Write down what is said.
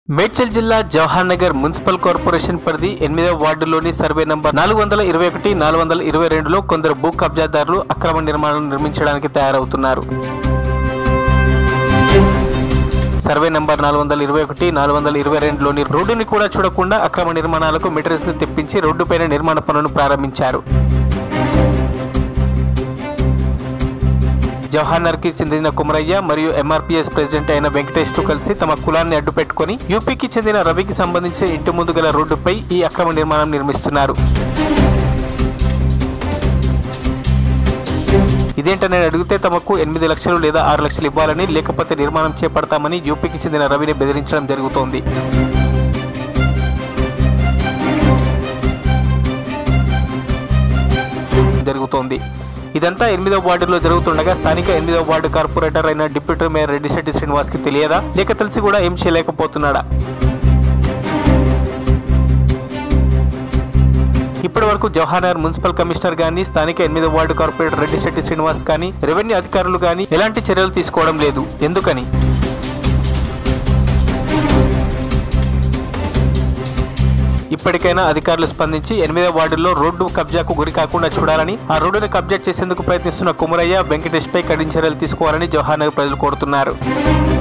మేడ్చల్ జిల్లా Jawahar Nagar municipal corporation పరిధి ఎనిమిదవ వార్డులోని సర్వే నంబర్ నాలుగు వందల ఇరవై ఒకటి నాలుగు వందల ఇరవై రెండులో కొందరు భూ కబ్జాదారులు అక్రమ నిర్మాణం నిర్మించడానికి తయారవుతున్నారు సర్వే నంబర్ నాలుగు వందల ఇరవై ఒకటి నాలుగు వందల ఇరవై రెండులోని రోడ్డుని కూడా చూడకుండా అక్రమ నిర్మాణాలకు మెటీరియల్స్ ని తెప్పించి రోడ్డుపైన నిర్మాణ పనులను ప్రారంభించారు జవహర్నగర్ కి చెందిన కుమరయ్య మరియు ఎంఆర్పీఎస్ ప్రెసిడెంట్ అయిన వెంకటేష్ తో కలిసి తమ కులాన్ని అడ్డుపెట్టుకుని యూపీకి చెందిన రవికి సంబంధించిన ఇంటి ముందు గల రోడ్డుపై ఈ అక్రమ నిర్మాణం నిర్మిస్తున్నారు ఇదేంటని అడిగితే తమకు ఎనిమిది లక్షలు లేదా ఆరు లక్షలు ఇవ్వాలని లేకపోతే నిర్మాణం చేపడతామని యూపీకి చెందిన రవిని బెదిరించడం జరుగుతోంది జరుగుతోంది ఇదంతా ఎనిమిదవ వార్డులో జరుగుతుండగా స్థానిక ఎనిమిదవ వార్డు కార్పొరేటర్ అయిన డిప్యూటీ మేయర్ రెడ్డిశెట్టి శ్రీనివాస్ కి తెలియదా లేక తెలిసి కూడా ఏం చేయలేకపోతున్నాడా ఇప్పటి వరకు జవహర్నగర్ మున్సిపల్ కమిషనర్ గానీ స్థానిక ఎనిమిదవ వార్డు కార్పొరేటర్ రెడ్డిశెట్టి శ్రీనివాస్ కానీ రెవెన్యూ అధికారులు గానీ ఎలాంటి చర్యలు తీసుకోవడం లేదు ఎందుకని ఇప్పటికైనా అధికారులు స్పందించి ఎనిమిదవ వార్డులో రోడ్డు కబ్జాకు గురి కాకుండా చూడాలని ఆ రోడ్డును కబ్జా చేసేందుకు ప్రయత్నిస్తున్న కుమరయ్య వెంకటేష్ పై కఠిన చర్యలు తీసుకోవాలని జవహర్నగర్ ప్రజలు కోరుతున్నారు